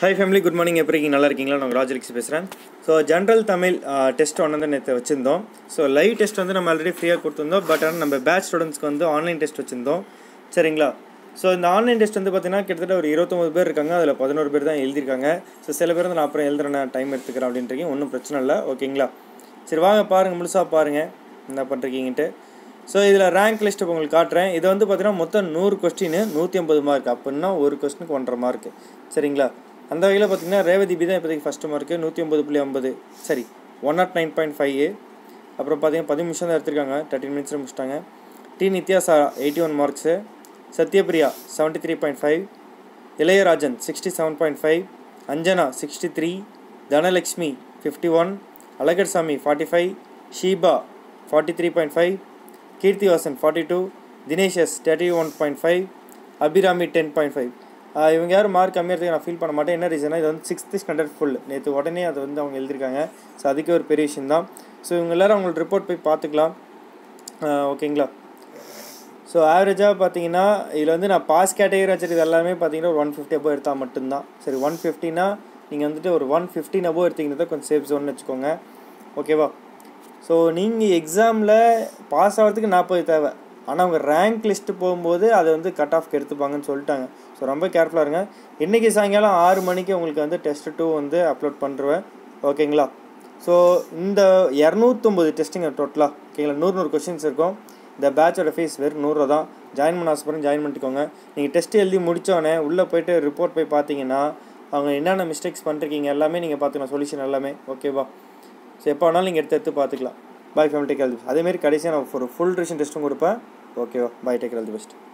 hi family good morning எப்படி இருக்கீங்க நல்லா இருக்கீங்களா நான் ராஜலிக்ஸ் பேசுகிறேன் ஸோ ஜென்ரல் தமிழ் டெஸ்ட் ஒன்று வந்து நேற்று வச்சுருந்தோம் ஸோ லைவ் டெஸ்ட் வந்து நம்ம ஆல்ரெடி ஃப்ரீயாக கொடுத்துருந்தோம் பட் ஆனால் நம்ம பேட்ச் ஸ்டூடெண்ட்ஸ்க்கு வந்து ஆன்லைன் டெஸ்ட் வச்சுருந்தோம் சரிங்களா ஸோ இந்த ஆன்லைன் டெஸ்ட் வந்து பார்த்தீங்கன்னா கிட்டத்தட்ட ஒரு இருபத்தொம்பது பேர் இருக்காங்க அதில் பதினோரு பேர் தான் எழுதியிருக்காங்க ஸோ சில பேர் வந்து நான் அப்புறம் எழுதுறேன் டைம் எடுத்துக்கிறேன் அப்படின்றீங்க ஒன்றும் பிரச்சனை இல்லை ஓகேங்களா சரி வாங்க பாருங்கள் முழுசாக பாருங்கள் என்ன பண்ணுறீங்கன்ட்டு ஸோ இதில் ரேங்க் லிஸ்ட் இப்போ உங்களுக்கு காட்டுறேன் இது வந்து பார்த்தீங்கன்னா மொத்தம் நூறு கொஸ்டின் நூற்றி ஐம்பது மார்க் அப்படின்னா ஒரு கொஸ்டினுக்கு ஒன்றரை மார்க் சரிங்களா அந்த வகையில் பார்த்தீங்கன்னா ரேவதி பி தான் இப்போதைக்கு ஃபஸ்ட்டு மார்க்கு நூற்றி ஒம்பது புள்ளி ஐம்பது சரி one nought nine point five அப்புறம் பார்த்தீங்கன்னா பதி நிமிஷம் தான் எடுத்திருக்காங்க தேர்ட்டின் மினிட்ஸில் முடிச்சிட்டாங்க D Nithyasa eighty one marks Sathyapriya seventy three point five Ilayarajan sixty seven point five Anjana sixty three Dhanalakshmi fifty one Alagarsamy forty five Sheeba forty three point five Keerthivasan forty two தினேஷஸ் thirty one point five Abirami ten point five இவங்க யாரும் mark கம்மியாக நான் feel பண்ண மாட்டேன் என்ன ரீசனா இது வந்து சிக்ஸ்த்து ஸ்டாண்டர்ட் ஃபுல் நேற்று உடனே அதை வந்து அவங்க எழுதியிருக்காங்க ஸோ அதுக்கே ஒரு பெரிய விஷயம் தான் ஸோ இவங்க எல்லோரும் அவங்களோட ரிப்போர்ட் போய் பார்த்துக்கலாம் ஓகேங்களா ஸோ ஆவரேஜாக பார்த்தீங்கன்னா இதில் வந்து நான் பாஸ் கேட்டகரி வச்சுருக்கிறது எல்லாமே பார்த்தீங்கன்னா ஒரு ஒன் ஃபிஃப்டி அபோவ் எடுத்தால் மட்டும்தான் சரி ஒன் ஃபிஃப்டினா நீங்கள் வந்துட்டு ஒரு ஒன் ஃபிஃப்டின் அபோவ் எடுத்தீங்கன்னா கொஞ்சம் சேஃப் ஜோன் வச்சுக்கோங்க ஓகேவா ஸோ நீங்கள் எக்ஸாமில் பாஸ் ஆகிறதுக்கு நாற்பது தேவை ஆனால் அவங்க ரேங்க் லிஸ்ட்டு போகும்போது அதை வந்து கட் ஆஃப்க்கு எடுத்துப்பாங்கன்னு சொல்லிட்டாங்க ஸோ ரொம்ப கேர்ஃபுல்லாக இருங்க இன்றைக்கி சாயங்காலம் ஆறு மணிக்கு உங்களுக்கு வந்து டெஸ்ட் டூ வந்து அப்லோட் பண்ணுறேன் ஓகேங்களா ஸோ இந்த இரநூத்தொம்பது டெஸ்ட்டுங்க டோட்டலாக ஓகேங்களா நூறு நூறு கொஷின்ஸ் இருக்கும் இந்த பேட்சோட ஃபீஸ் வெறும் நூறுரூவா தான் ஜாயின் பண்ண ஆசைப்படுறேன் ஜாயின் பண்ணிக்கோங்க நீங்கள் டெஸ்ட் எழுதி முடித்தோடனே உள்ளே போயிட்டு ரிப்போர்ட் போய் பார்த்தீங்கன்னா அவங்க என்னென்ன மிஸ்டேக்ஸ் பண்ணிருக்கீங்க எல்லாமே நீங்கள் பார்த்துக்கலாம் சொல்யூஷன் எல்லாமே ஓகேவா ஸோ எப்போ வேணாலும் நீங்கள் எடுத்து எடுத்து பார்த்துக்கலாம் பாய் ஃபேமிலி டேக் ஹெல்த் அதேமாரி கடைசியாக நான் ஒரு ஃபுல் ரிஷன் டெஸ்ட்டும் கொடுப்பேன் ஓகேவா பாய் டேக் ஹெல்த் பெஸ்ட்